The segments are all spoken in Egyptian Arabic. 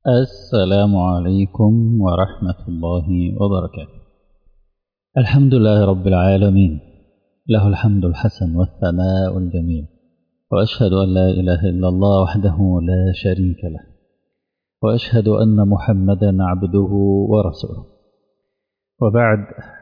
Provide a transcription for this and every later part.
السلام عليكم ورحمة الله وبركاته الحمد لله رب العالمين له الحمد الحسن والثناء الجميل وأشهد أن لا إله إلا الله وحده لا شريك له وأشهد أن محمدا عبده ورسوله وبعد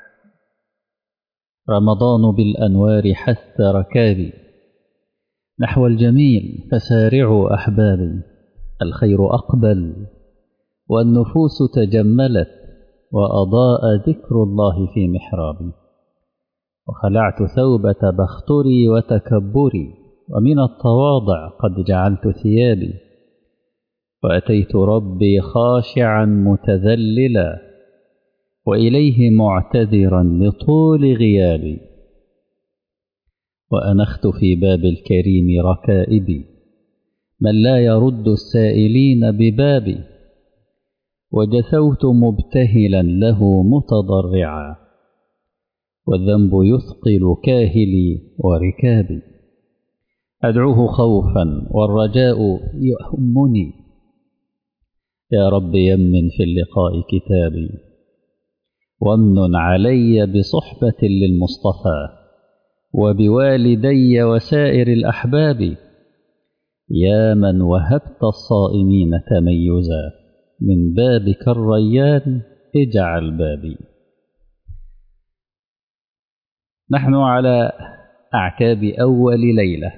رمضان بالأنوار حث ركابي نحو الجميل فسارعوا أحبابي الخير أقبل والنفوس تجملت وأضاء ذكر الله في محرابي وخلعت ثوبة بختري وتكبري ومن التواضع قد جعلت ثيابي وأتيت ربي خاشعا متذللا وإليه معتذرا لطول غيابي وأنخت في باب الكريم ركائبي من لا يرد السائلين ببابي وجثوت مبتهلا له متضرعا والذنب يثقل كاهلي وركابي أدعوه خوفا والرجاء يهمني يا رب يمن في اللقاء كتابي وامن علي بصحبة للمصطفى وبوالدي وسائر الأحباب يا من وهبت الصائمين تميزا من بابك الريان اجعل بابي نحن على أعتاب أول ليلة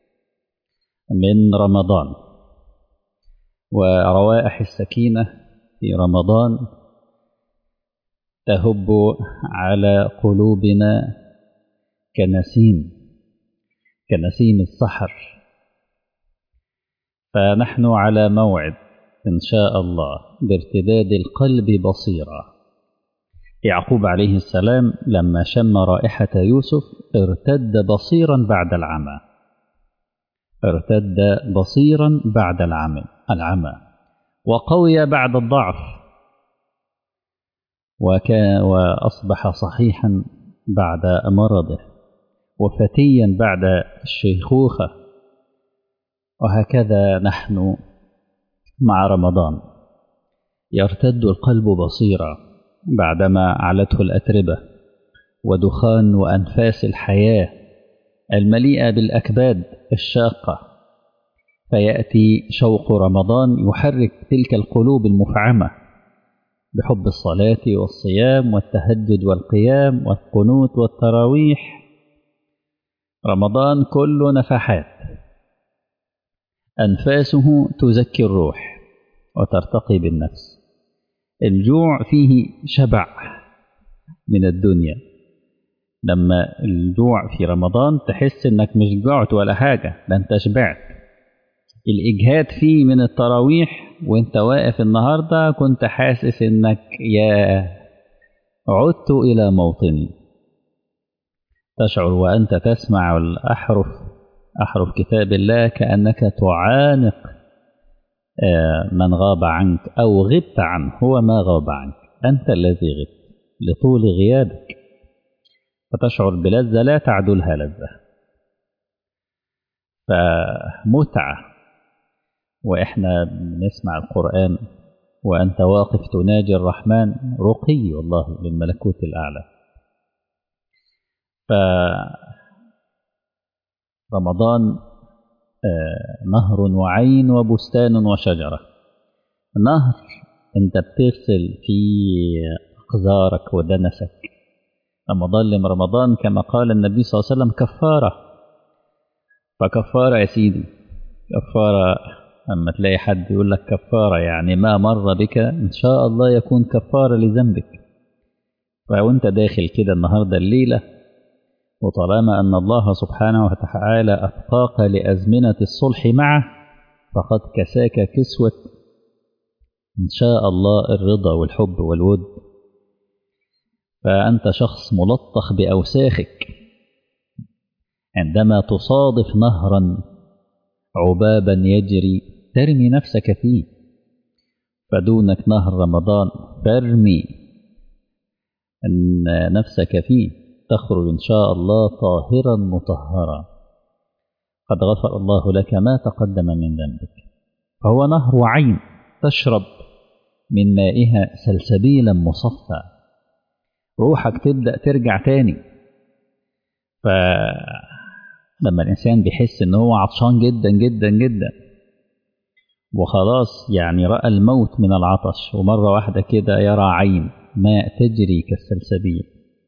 من رمضان وروائح السكينة في رمضان تهب على قلوبنا كنسيم كنسيم السحر فنحن على موعد إن شاء الله بارتداد القلب بصيرا يعقوب عليه السلام لما شم رائحة يوسف ارتد بصيرا بعد العمى ارتد بصيرا بعد العمى العمى وقوي بعد الضعف وكان وأصبح صحيحا بعد مرضه وفتيا بعد الشيخوخة وهكذا نحن مع رمضان يرتد القلب بصيرا بعدما علته الأتربة ودخان وأنفاس الحياة المليئة بالأكباد الشاقة فيأتي شوق رمضان يحرك تلك القلوب المفعمة بحب الصلاة والصيام والتهجد والقيام والقنوت والتراويح رمضان كله نفحات أنفاسه تزكي الروح وترتقي بالنفس الجوع فيه شبع من الدنيا لما الجوع في رمضان تحس انك مش جوعت ولا حاجة ده انت شبعت الإجهاد فيه من التراويح وانت واقف النهاردة كنت حاسس انك يا عدت إلى موطني تشعر وأنت تسمع الأحرف أحرف كتاب الله كأنك تعانق من غاب عنك أو غبت عنه هو ما غاب عنك أنت الذي غبت لطول غيابك فتشعر بلذة لا تعدلها لذة فمتعة وإحنا بنسمع القرآن وأنت واقف تناجي الرحمن رقي والله للملكوت الأعلى فرمضان نهر وعين وبستان وشجرة نهر انت بتغسل فيه أقذارك ودنسك رمضان لم رمضان كما قال النبي صلى الله عليه وسلم كفارة فكفارة يا سيدي كفارة أما تلاقي حد يقول لك كفارة يعني ما مر بك إن شاء الله يكون كفارة لذنبك فوانت داخل كده النهاردة الليلة وطالما أن الله سبحانه وتعالى أبقاك لأزمنة الصلح معه فقد كساك كسوة إن شاء الله الرضا والحب والود فأنت شخص ملطخ بأوساخك عندما تصادف نهرا عبابا يجري ترمي نفسك فيه فدونك نهر رمضان فارمي نفسك فيه تخرج إن شاء الله طاهرا مطهرا قد غفر الله لك ما تقدم من ذنبك فهو نهر عين تشرب من مائها سلسبيلا مصفى روحك تبدأ ترجع تاني فلما الإنسان بيحس إن هو عطشان جدا جدا جدا وخلاص يعني رأى الموت من العطش ومرة واحدة كده يرى عين ماء تجري كالسلسبيل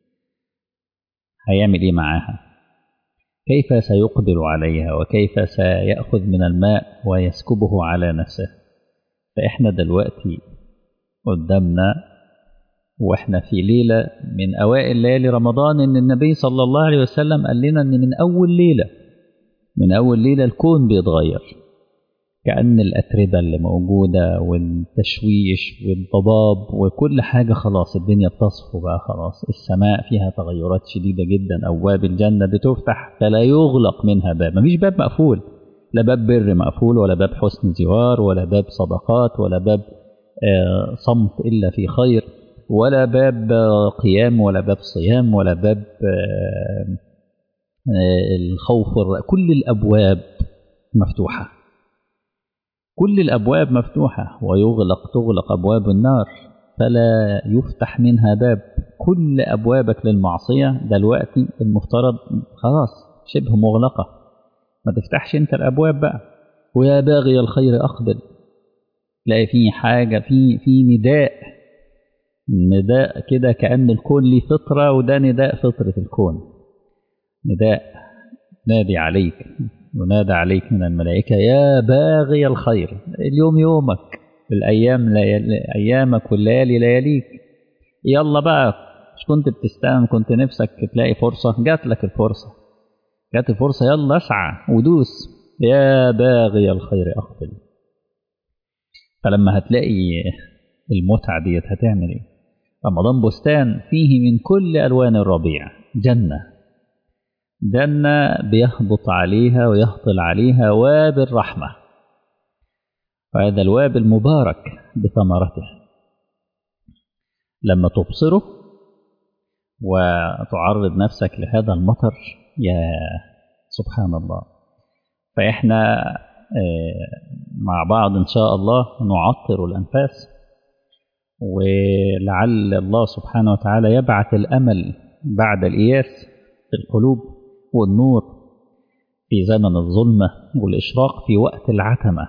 هيعمل إيه معاها كيف سيقبل عليها وكيف سيأخذ من الماء ويسكبه على نفسه فإحنا دلوقتي قدامنا واحنا في ليلة من أوائل ليالي رمضان إن النبي صلى الله عليه وسلم قال لنا إن من أول ليلة من أول ليلة الكون بيتغير كأن الأتربة اللي موجودة والتشويش والضباب وكل حاجة خلاص الدنيا بتصفو بقى خلاص السماء فيها تغيرات شديدة جدا أبواب الجنة بتفتح فلا يغلق منها باب مفيش باب مقفول لا باب بر مقفول ولا باب حسن جوار ولا باب صدقات ولا باب آه صمت إلا في خير ولا باب قيام ولا باب صيام ولا باب آه آه الخوف كل الأبواب مفتوحة كل الأبواب مفتوحة ويغلق تغلق أبواب النار فلا يفتح منها باب كل أبوابك للمعصية دلوقتي المفترض خلاص شبه مغلقة ما تفتحش انت الأبواب بقى ويا باغي الخير أقبل تلاقي في حاجة في في نداء نداء كده كأن الكون ليه فطرة وده نداء فطرة الكون نداء نادي عليك ينادى عليك من الملائكة يا باغي الخير اليوم يومك الأيام ليالي أيامك والليالي لياليك يلا بقى مش كنت بتستلم كنت نفسك تلاقي فرصة جات لك الفرصة جات الفرصة يلا اسعى ودوس يا باغي الخير أقبل فلما هتلاقي المتعة ديت هتعمل ايه رمضان بستان فيه من كل ألوان الربيع جنة جنة بيهبط عليها ويهطل عليها واب الرحمة وهذا الواب المبارك بثمرته لما تبصره وتعرض نفسك لهذا المطر يا سبحان الله فإحنا مع بعض إن شاء الله نعطر الأنفاس ولعل الله سبحانه وتعالى يبعث الأمل بعد الإياس في القلوب والنور في زمن الظلمة والإشراق في وقت العتمة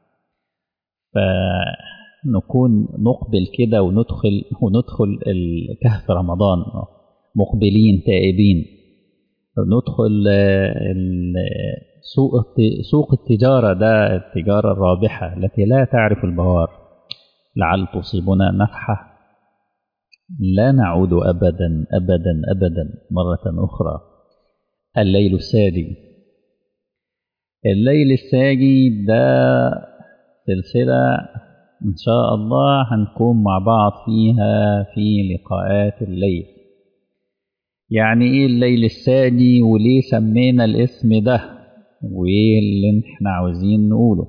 فنكون نقبل كده وندخل وندخل الكهف رمضان مقبلين تائبين ندخل سوق سوق التجارة ده التجارة الرابحة التي لا تعرف البوار لعل تصيبنا نفحة لا نعود أبدا أبدا أبدا مرة أخرى الليل الساجي الليل الساجي ده سلسلة إن شاء الله هنكون مع بعض فيها في لقاءات الليل يعني إيه الليل الساجي وليه سمينا الاسم ده وإيه اللي إحنا عاوزين نقوله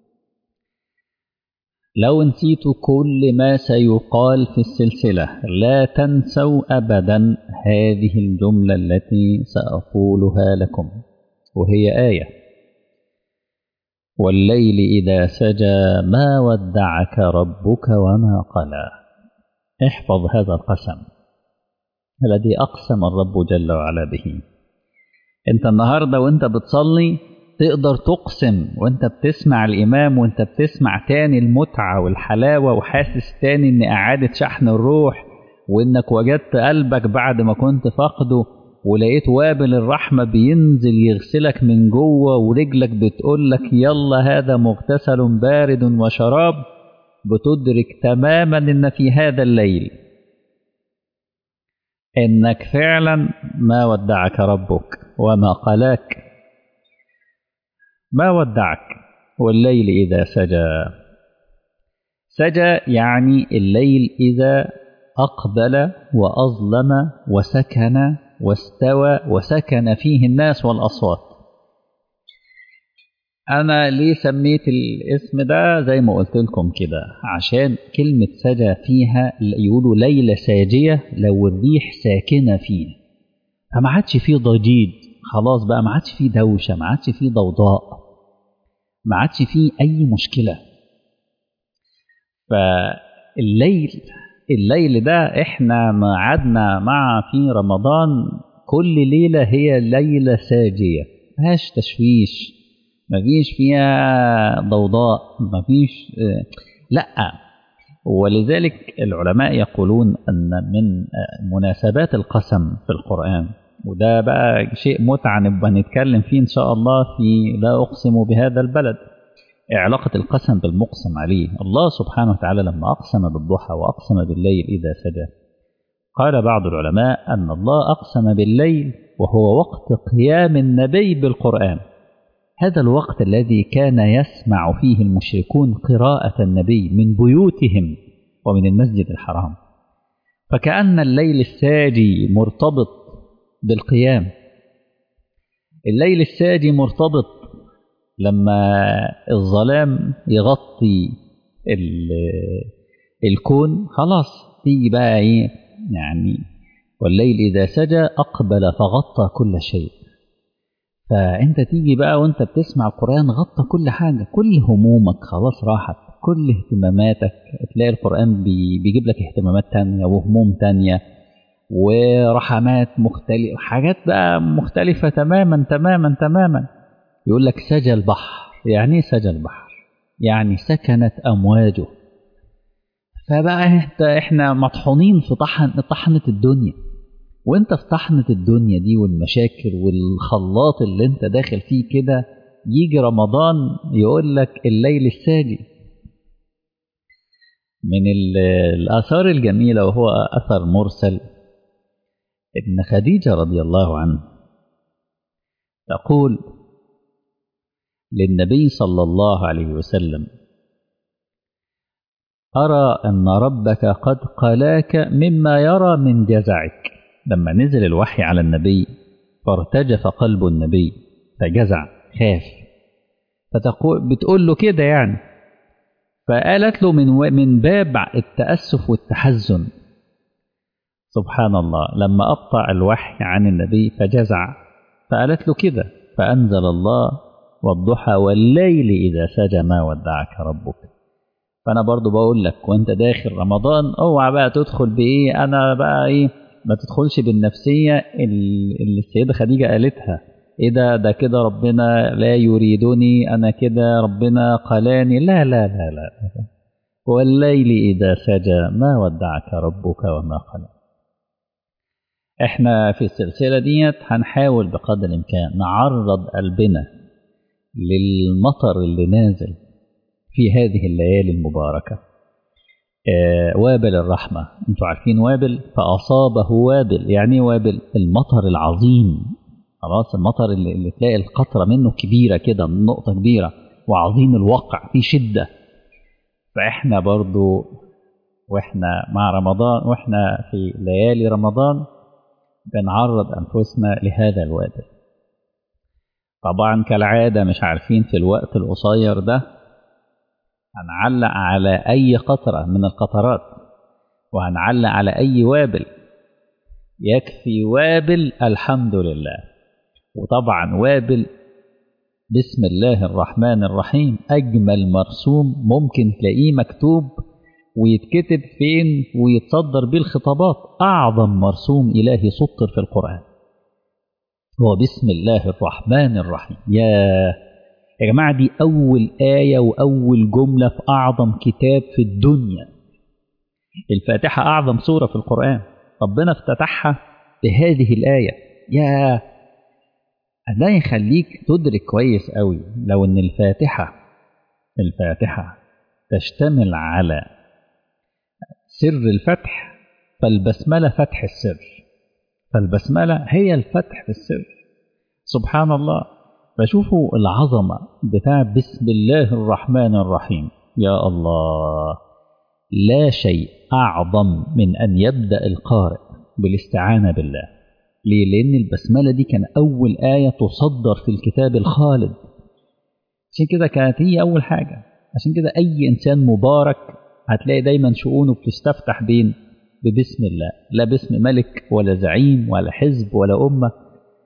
لو نسيتوا كل ما سيقال في السلسلة لا تنسوا أبدا هذه الجملة التي سأقولها لكم وهي آية والليل إذا سجى ما ودعك ربك وما قلى احفظ هذا القسم الذي أقسم الرب جل وعلا به انت النهاردة وانت بتصلي تقدر تقسم وانت بتسمع الإمام وانت بتسمع تاني المتعة والحلاوة وحاسس تاني ان إعادة شحن الروح وانك وجدت قلبك بعد ما كنت فاقده ولقيت وابل الرحمة بينزل يغسلك من جوه ورجلك بتقولك يلا هذا مغتسل بارد وشراب بتدرك تماما ان في هذا الليل انك فعلا ما ودعك ربك وما قلاك ما ودعك والليل إذا سجى سجى يعني الليل إذا أقبل وأظلم وسكن واستوى وسكن فيه الناس والأصوات أنا ليه سميت الاسم ده زي ما قلت لكم كده عشان كلمة سجى فيها يقولوا ليلة ساجية لو الريح ساكنة فيه فما عادش فيه ضجيج خلاص بقى ما عادش فيه دوشة ما عادش فيه ضوضاء ما عادش فيه أي مشكلة فالليل الليل ده احنا ما عدنا مع في رمضان كل ليلة هي ليلة ساجية مفيهاش تشويش مفيش فيها ضوضاء مفيش لا ولذلك العلماء يقولون أن من مناسبات القسم في القرآن وده بقى شيء متعة نبقى نتكلم فيه إن شاء الله في لا أقسم بهذا البلد علاقة القسم بالمقسم عليه الله سبحانه وتعالى لما أقسم بالضحى وأقسم بالليل إذا سجى قال بعض العلماء أن الله أقسم بالليل وهو وقت قيام النبي بالقرآن هذا الوقت الذي كان يسمع فيه المشركون قراءة النبي من بيوتهم ومن المسجد الحرام فكأن الليل الساجي مرتبط بالقيام الليل الساجي مرتبط لما الظلام يغطي الكون خلاص تيجي بقى ايه يعني والليل إذا سجى أقبل فغطى كل شيء فأنت تيجي بقى وأنت بتسمع القرآن غطى كل حاجة كل همومك خلاص راحت كل اهتماماتك تلاقي القرآن بيجيب لك اهتمامات تانية وهموم تانية ورحمات مختلفة حاجات بقى مختلفة تماما تماما تماما يقول لك سجى البحر يعني سجى البحر يعني سكنت أمواجه فبقى انت احنا مطحونين في طحن طحنة الدنيا وانت في طحنة الدنيا دي والمشاكل والخلاط اللي انت داخل فيه كده يجي رمضان يقول لك الليل الساجي من الآثار الجميلة وهو أثر مرسل ابن خديجة رضي الله عنه تقول للنبي صلى الله عليه وسلم أرى أن ربك قد قلاك مما يرى من جزعك لما نزل الوحي على النبي فارتجف قلب النبي فجزع خاف فتقول بتقول له كده يعني فقالت له من من باب التأسف والتحزن سبحان الله لما أبطأ الوحي عن النبي فجزع فقالت له كده فأنزل الله والضحى والليل إذا سجى ما ودعك ربك فأنا برضو بقول لك وأنت داخل رمضان اوعى بقى تدخل بإيه أنا بقى إيه ما تدخلش بالنفسية اللي السيدة خديجة قالتها إيه ده ده كده ربنا لا يريدني أنا كده ربنا قلاني لا لا لا لا, لا. والليل إذا سجى ما ودعك ربك وما قلى احنا في السلسلة ديت هنحاول بقدر الإمكان نعرض قلبنا للمطر اللي نازل في هذه الليالي المباركة آه وابل الرحمة انتوا عارفين وابل فأصابه وابل يعني وابل المطر العظيم خلاص المطر اللي, اللي تلاقي القطرة منه كبيرة كده نقطة كبيرة وعظيم الوقع في شدة فإحنا برضو وإحنا مع رمضان وإحنا في ليالي رمضان بنعرض أنفسنا لهذا الوابل طبعا كالعادة مش عارفين في الوقت القصير ده هنعلق على أي قطرة من القطرات وهنعلق على أي وابل يكفي وابل الحمد لله وطبعا وابل بسم الله الرحمن الرحيم أجمل مرسوم ممكن تلاقيه مكتوب ويتكتب فين ويتصدر بيه الخطابات أعظم مرسوم إلهي سطر في القرآن هو بسم الله الرحمن الرحيم يا يا جماعة دي أول آية وأول جملة في أعظم كتاب في الدنيا الفاتحة أعظم سورة في القرآن ربنا افتتحها بهذه الآية يا ده يخليك تدرك كويس قوي لو ان الفاتحة الفاتحة تشتمل على سر الفتح فالبسملة فتح السر فالبسملة هي الفتح في السر سبحان الله فشوفوا العظمة بتاع بسم الله الرحمن الرحيم يا الله لا شيء أعظم من أن يبدأ القارئ بالاستعانة بالله ليه؟ لأن البسملة دي كان أول آية تصدر في الكتاب الخالد عشان كده كانت هي أول حاجة عشان كده أي إنسان مبارك هتلاقي دايما شؤونه بتستفتح بين ببسم الله لا باسم ملك ولا زعيم ولا حزب ولا أمة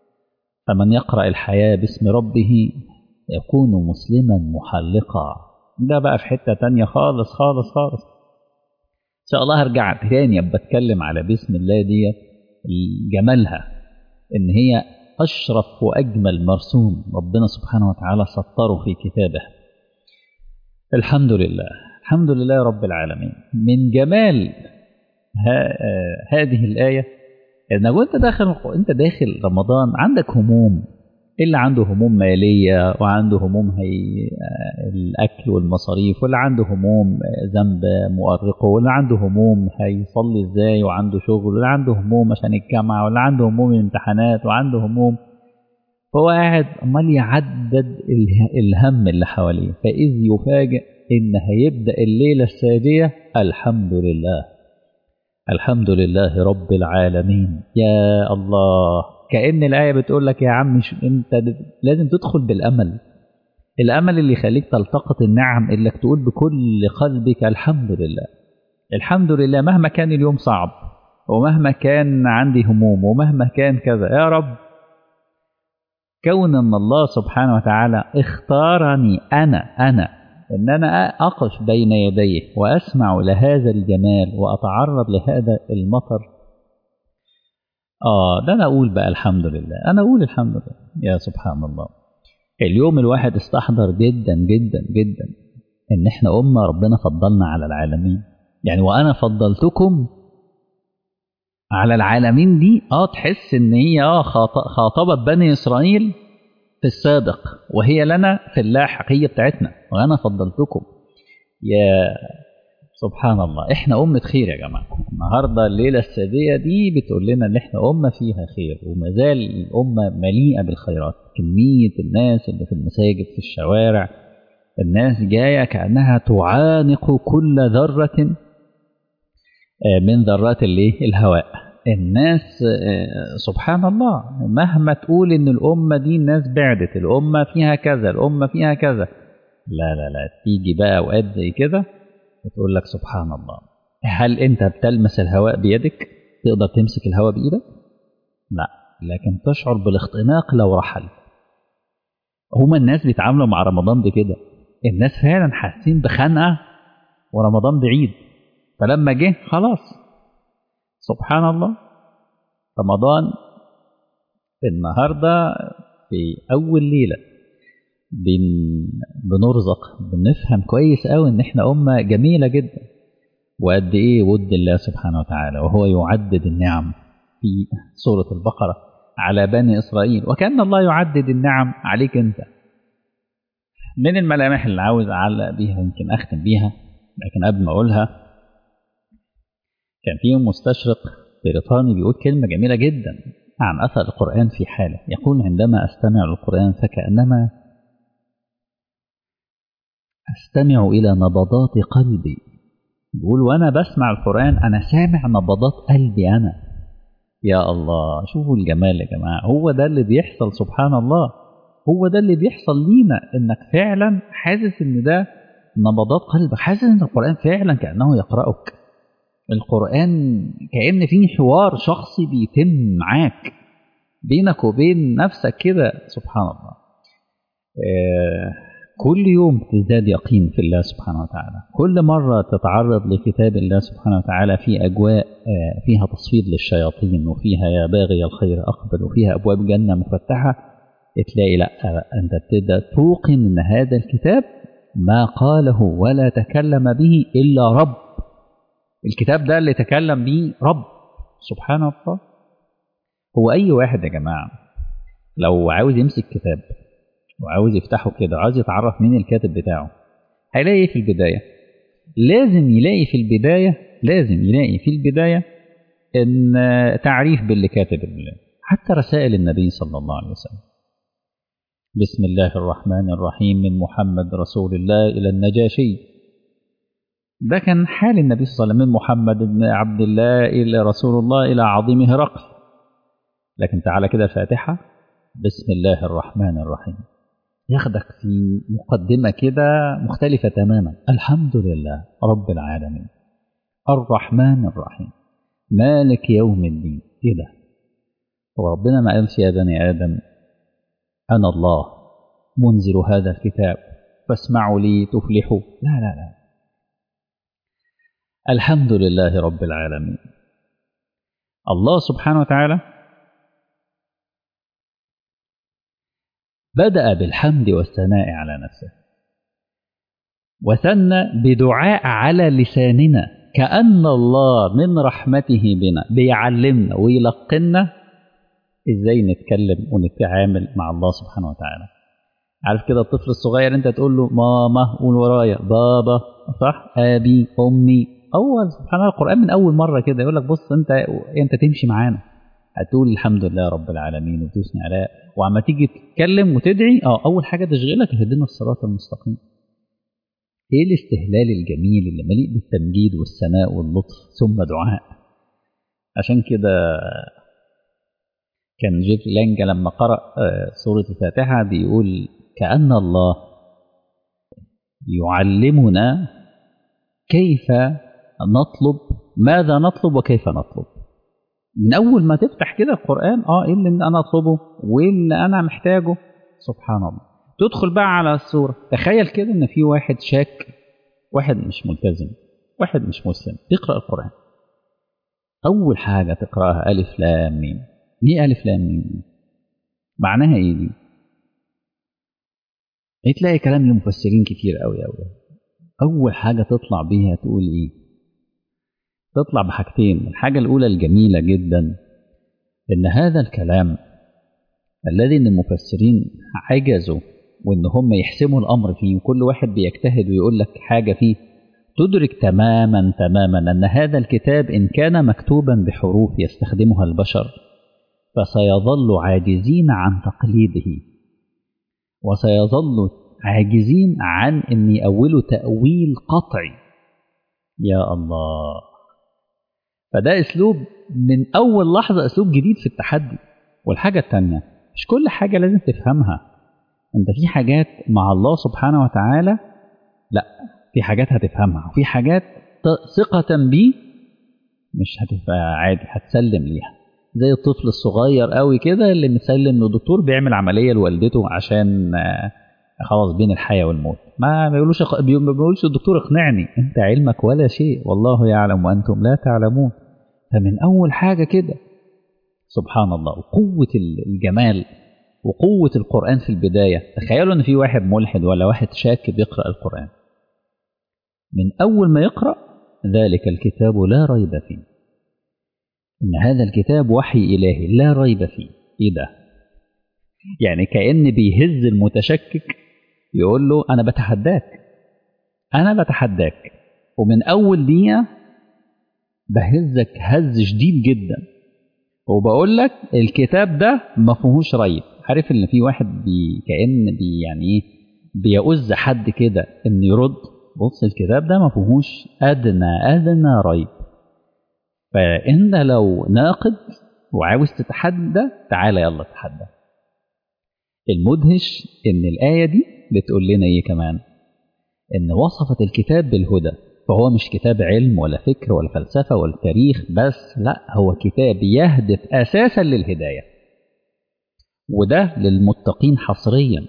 فمن يقرأ الحياة باسم ربه يكون مسلما محلقا ده بقى في حتة تانية خالص خالص خالص إن شاء الله هرجع تاني أبقى أتكلم على بسم الله ديت جمالها إن هي أشرف وأجمل مرسوم ربنا سبحانه وتعالى سطره في كتابه الحمد لله الحمد لله رب العالمين من جمال ها هذه الآية إنك وأنت داخل أنت داخل رمضان عندك هموم اللي عنده هموم مالية وعنده هموم هي الأكل والمصاريف واللي عنده هموم ذنب مؤرقه واللي عنده هموم هيصلي إزاي وعنده شغل واللي عنده هموم عشان الجامعة واللي عنده هموم الامتحانات وعنده هموم فهو قاعد عمال يعدد الهم اللي حواليه فإذ يفاجئ إن هيبدأ الليلة السادية الحمد لله الحمد لله رب العالمين يا الله كأن الآية بتقول لك يا عم أنت لازم تدخل بالأمل الأمل اللي يخليك تلتقط النعم اللي تقول بكل قلبك الحمد لله الحمد لله مهما كان اليوم صعب ومهما كان عندي هموم ومهما كان كذا يا رب كون أن الله سبحانه وتعالى اختارني أنا أنا أن أنا أقف بين يديه وأسمع لهذا الجمال وأتعرض لهذا المطر آه ده أنا أقول بقى الحمد لله أنا أقول الحمد لله يا سبحان الله اليوم الواحد استحضر جدا جدا جدا إن إحنا أمة ربنا فضلنا على العالمين يعني وأنا فضلتكم على العالمين دي اه تحس ان هي اه خاطبت بني اسرائيل في السابق وهي لنا في اللاحقيه بتاعتنا وانا فضلتكم يا سبحان الله احنا أمة خير يا جماعة النهاردة الليلة السادية دي بتقول لنا ان احنا أمة فيها خير وما زال الأمة مليئة بالخيرات كمية الناس اللي في المساجد في الشوارع الناس جاية كأنها تعانق كل ذرة من ذرات الايه الهواء الناس سبحان الله مهما تقول ان الأمة دي الناس بعدت الأمة فيها كذا الأمة فيها كذا لا لا لا تيجي بقى أوقات زي كده وتقول لك سبحان الله هل أنت بتلمس الهواء بيدك تقدر تمسك الهواء بإيدك لا لكن تشعر بالاختناق لو رحل هما الناس بيتعاملوا مع رمضان بكده الناس فعلا حاسين بخنقة ورمضان بعيد فلما جه خلاص سبحان الله رمضان النهارده في أول ليلة بن بنرزق بنفهم كويس قوي ان احنا امه جميله جدا وقد ايه ود الله سبحانه وتعالى وهو يعدد النعم في سوره البقره على بني اسرائيل وكان الله يعدد النعم عليك انت من الملامح اللي عاوز اعلق بيها يمكن اختم بيها لكن قبل ما اقولها كان في مستشرق بريطاني بيقول كلمه جميله جدا عن اثر القران في حاله يقول عندما استمع للقران فكانما أستمع إلى نبضات قلبي بيقول وأنا بسمع القرآن أنا سامع نبضات قلبي أنا يا الله شوفوا الجمال يا جماعة هو ده اللي بيحصل سبحان الله هو ده اللي بيحصل لينا إنك فعلا حاسس إن ده نبضات قلبك حاسس إن القرآن فعلا كأنه يقرأك القرآن كأن فيه حوار شخصي بيتم معاك بينك وبين نفسك كده سبحان الله آه كل يوم تزداد يقين في الله سبحانه وتعالى كل مرة تتعرض لكتاب الله سبحانه وتعالى في أجواء فيها تصفيد للشياطين وفيها يا باغي الخير أقبل وفيها أبواب جنة مفتحة تلاقي لا أنت تبدأ توقن أن هذا الكتاب ما قاله ولا تكلم به إلا رب الكتاب ده اللي تكلم به رب سبحان الله هو أي واحد يا جماعة لو عاوز يمسك كتاب وعاوز يفتحه كده وعاوز يتعرف مين الكاتب بتاعه هيلاقي في البداية لازم يلاقي في البداية لازم يلاقي في البداية إن تعريف باللي كاتب الله حتى رسائل النبي صلى الله عليه وسلم بسم الله الرحمن الرحيم من محمد رسول الله إلى النجاشي ده كان حال النبي صلى الله عليه وسلم من محمد بن عبد الله إلى رسول الله إلى عظيم هرقل لكن تعالى كده الفاتحة بسم الله الرحمن الرحيم ياخدك في مقدمة كده مختلفة تماما الحمد لله رب العالمين الرحمن الرحيم مالك يوم الدين ايه ده وربنا ما قالش يا بني آدم أنا الله منزل هذا الكتاب فاسمعوا لي تفلحوا لا لا لا الحمد لله رب العالمين الله سبحانه وتعالى بدأ بالحمد والثناء على نفسه وثنى بدعاء على لساننا كأن الله من رحمته بنا بيعلمنا ويلقنا ازاي نتكلم ونتعامل مع الله سبحانه وتعالى عارف كده الطفل الصغير انت تقول له ماما قول ورايا بابا صح ابي امي هو سبحان الله القران من اول مره كده يقول لك بص انت انت تمشي معانا هتقول الحمد لله رب العالمين وتثني عليه وعما تيجي تتكلم وتدعي اه اول حاجه تشغلك اهدنا الصراط المستقيم ايه الاستهلال الجميل اللي مليء بالتمجيد والثناء واللطف ثم دعاء عشان كده كان جيفري لانجا لما قرأ سورة الفاتحة بيقول كأن الله يعلمنا كيف نطلب ماذا نطلب وكيف نطلب من أول ما تفتح كده القرآن اه ايه اللي أنا أطلبه وايه اللي أنا محتاجه سبحان الله تدخل بقى على السورة تخيل كده إن في واحد شاك واحد مش ملتزم واحد مش مسلم تقرأ القرآن أول حاجة تقرأها ألف لام ميم ليه ألف لام ميم معناها إيه دي؟ تلاقي كلام للمفسرين كتير قوي قوي أول حاجة تطلع بيها تقول إيه؟ تطلع بحاجتين الحاجة الأولى الجميلة جدا إن هذا الكلام الذي إن المفسرين عجزوا وإن هم يحسموا الأمر فيه وكل واحد بيجتهد ويقول لك حاجة فيه تدرك تماما تماما أن هذا الكتاب إن كان مكتوبا بحروف يستخدمها البشر فسيظل عاجزين عن تقليده وسيظل عاجزين عن أن يأولوا تأويل قطعي يا الله فده أسلوب من أول لحظة أسلوب جديد في التحدي والحاجة التانية مش كل حاجة لازم تفهمها أنت في حاجات مع الله سبحانه وتعالى لا في حاجات هتفهمها وفي حاجات ثقة بيه مش هتبقى عادي هتسلم ليها زي الطفل الصغير قوي كده اللي مسلم لدكتور بيعمل عمليه لوالدته عشان خلاص بين الحياه والموت ما بيقولوش ما بيقولش الدكتور اقنعني انت علمك ولا شيء والله يعلم وانتم لا تعلمون فمن اول حاجه كده سبحان الله وقوه الجمال وقوه القران في البدايه تخيلوا ان في واحد ملحد ولا واحد شاك بيقرا القران من اول ما يقرا ذلك الكتاب لا ريب فيه إن هذا الكتاب وحي إلهي لا ريب فيه إيه ده؟ يعني كأن بيهز المتشكك يقول له أنا بتحداك أنا بتحداك ومن أول دقيقة بهزك هز شديد جدا وبقول لك الكتاب ده ما فيهوش ريب عارف ان في واحد بي كأن بي يعني ايه بيؤذ حد كده ان يرد بص الكتاب ده ما فيهوش ادنى ادنى ريب فانت لو ناقد وعاوز تتحدى تعالى يلا تحدى المدهش ان الايه دي بتقول لنا ايه كمان ان وصفت الكتاب بالهدى فهو مش كتاب علم ولا فكر ولا فلسفه ولا تاريخ بس لا هو كتاب يهدف اساسا للهدايه وده للمتقين حصريا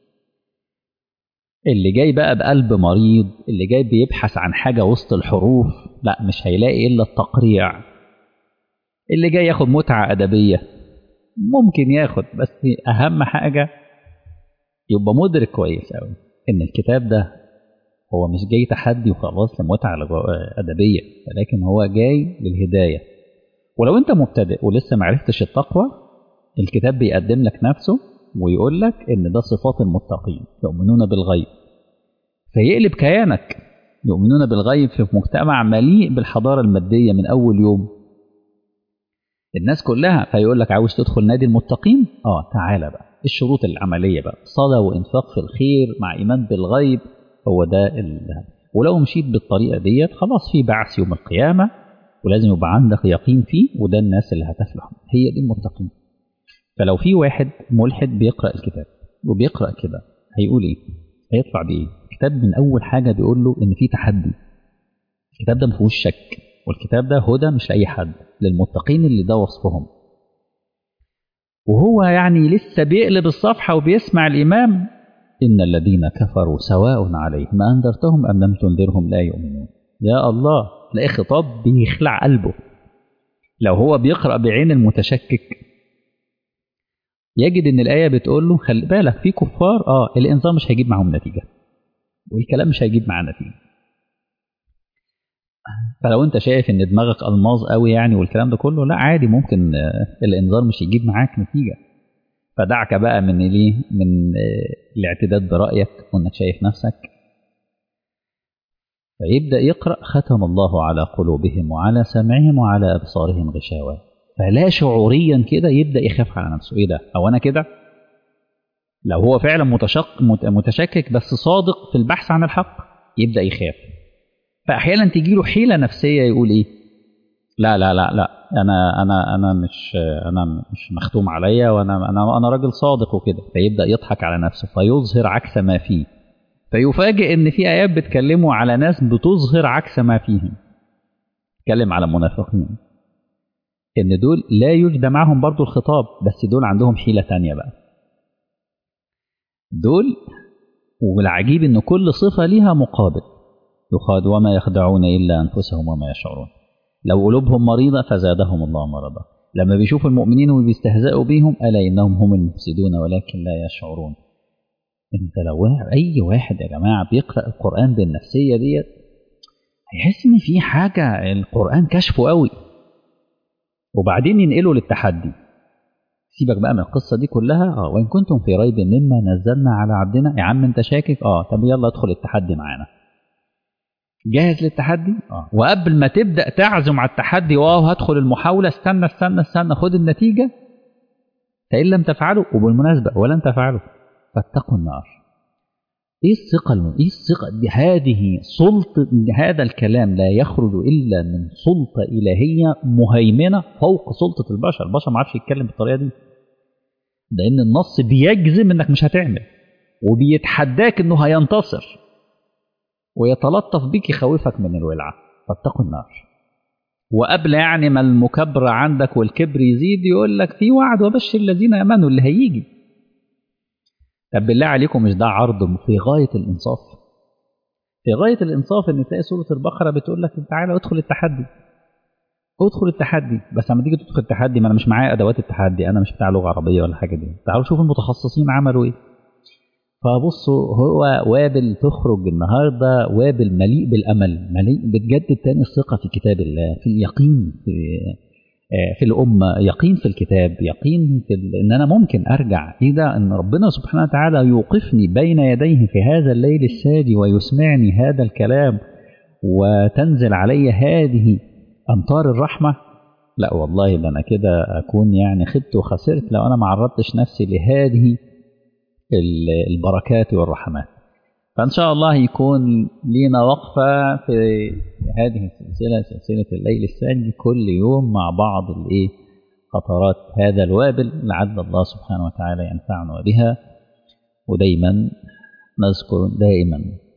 اللي جاي بقى بقلب مريض اللي جاي بيبحث عن حاجة وسط الحروف لا مش هيلاقي إلا التقريع اللي جاي ياخد متعة أدبية ممكن ياخد بس أهم حاجة يبقى مدرك كويس أوي إن الكتاب ده هو مش جاي تحدي وخلاص لمتعة أدبية ولكن هو جاي للهداية ولو أنت مبتدئ ولسه معرفتش التقوى الكتاب بيقدم لك نفسه ويقول لك ان ده صفات المتقين يؤمنون بالغيب فيقلب كيانك يؤمنون بالغيب في مجتمع مليء بالحضارة المادية من أول يوم الناس كلها فيقول لك عاوز تدخل نادي المتقين اه تعالى بقى الشروط العملية بقى صلاة وإنفاق في الخير مع إيمان بالغيب هو ده ال... ولو مشيت بالطريقة ديت خلاص في بعث يوم القيامة ولازم يبقى عندك يقين فيه وده الناس اللي هتفلح هي دي المتقين فلو في واحد ملحد بيقرأ الكتاب وبيقرأ كده هيقول ايه؟ هيطلع بايه؟ الكتاب من أول حاجة بيقول له إن في تحدي الكتاب ده ما فيهوش شك والكتاب ده هدى مش لأي حد للمتقين اللي ده وصفهم وهو يعني لسه بيقلب الصفحة وبيسمع الإمام إن الذين كفروا سواء عليهم أنذرتهم أم لم تنذرهم لا يؤمنون يا الله تلاقي خطاب بيخلع قلبه لو هو بيقرأ بعين المتشكك يجد ان الايه بتقول له خلي بالك في كفار اه الانذار مش هيجيب معاهم نتيجه والكلام مش هيجيب معاه نتيجه فلو انت شايف ان دماغك الماظ قوي يعني والكلام ده كله لا عادي ممكن الانذار مش يجيب معاك نتيجه فدعك بقى من ليه من الاعتداد برايك وانك شايف نفسك فيبدا يقرا ختم الله على قلوبهم وعلى سمعهم وعلى ابصارهم غشاوه فلا شعوريا كده يبدا يخاف على نفسه ايه ده او انا كده لو هو فعلا متشق متشكك بس صادق في البحث عن الحق يبدا يخاف فاحيانا تيجي له حيله نفسيه يقول ايه لا لا لا لا انا انا انا مش انا مش مختوم عليا وانا انا انا راجل صادق وكده فيبدا يضحك على نفسه فيظهر عكس ما فيه فيفاجئ ان في ايات بتكلمه على ناس بتظهر عكس ما فيهم تكلم على منافقين ان دول لا يجدى معهم برضو الخطاب بس دول عندهم حيلة تانية بقى دول والعجيب ان كل صفة ليها مقابل يخاد وما يخدعون إلا أنفسهم وما يشعرون لو قلوبهم مريضة فزادهم الله مرضا لما بيشوفوا المؤمنين وبيستهزئوا بيهم ألا إنهم هم المفسدون ولكن لا يشعرون انت لو اي واحد يا جماعه بيقرا القران بالنفسيه ديت هيحس ان في حاجه القران كشفه قوي وبعدين ينقله للتحدي سيبك بقى من القصه دي كلها اه وان كنتم في ريب مما نزلنا على عبدنا يا عم انت شاكك اه طب يلا ادخل التحدي معانا جاهز للتحدي اه وقبل ما تبدا تعزم على التحدي واو هدخل المحاوله استنى استنى استنى خد النتيجه فان لم تفعلوا وبالمناسبه ولن تفعلوا فاتقوا النار ايه الثقة ايه الثقة دي هذه سلطة هذا الكلام لا يخرج الا من سلطة الهية مهيمنة فوق سلطة البشر البشر ما عارفش يتكلم بالطريقة دي لان النص بيجزم انك مش هتعمل وبيتحداك انه هينتصر ويتلطف بيك يخوفك من الولعة فاتقوا النار وقبل يعني ما المكبر عندك والكبر يزيد يقول لك في وعد وبشر الذين امنوا اللي هيجي طب بالله عليكم مش ده عرض في غاية الإنصاف في غاية الإنصاف إن تلاقي سورة البقرة بتقول لك تعالى ادخل التحدي ادخل التحدي بس لما تيجي تدخل التحدي ما أنا مش معايا أدوات التحدي أنا مش بتاع لغة عربية ولا حاجة دي تعالوا شوفوا المتخصصين عملوا إيه فبصوا هو وابل تخرج النهارده وابل مليء بالامل مليء بتجدد تاني الثقه في كتاب الله في اليقين في في الأمة يقين في الكتاب يقين في ال... إن أنا ممكن أرجع إذا أن ربنا سبحانه وتعالى يوقفني بين يديه في هذا الليل الساجي ويسمعني هذا الكلام وتنزل علي هذه أمطار الرحمة لا والله ده أنا كده أكون يعني خبت وخسرت لو أنا ما عرضتش نفسي لهذه البركات والرحمات فإن شاء الله يكون لينا وقفة في هذه السلسلة سلسلة الليل الساجي كل يوم مع بعض الإيه خطرات هذا الوابل لعل الله سبحانه وتعالى ينفعنا بها ودايما نذكر دائما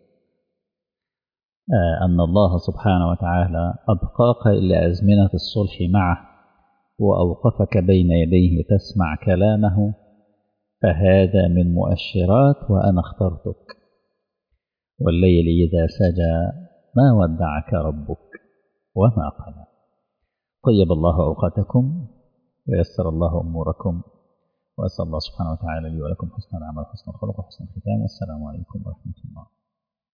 أن الله سبحانه وتعالى أبقاك إلى أزمنة الصلح معه وأوقفك بين يديه تسمع كلامه فهذا من مؤشرات وأنا اخترتك والليل إذا سجى ما ودعك ربك وما قلى طيب الله أوقاتكم ويسر الله أموركم وأسأل الله سبحانه وتعالى لي ولكم حسن العمل وحسن الخلق وحسن الختام والسلام عليكم ورحمة الله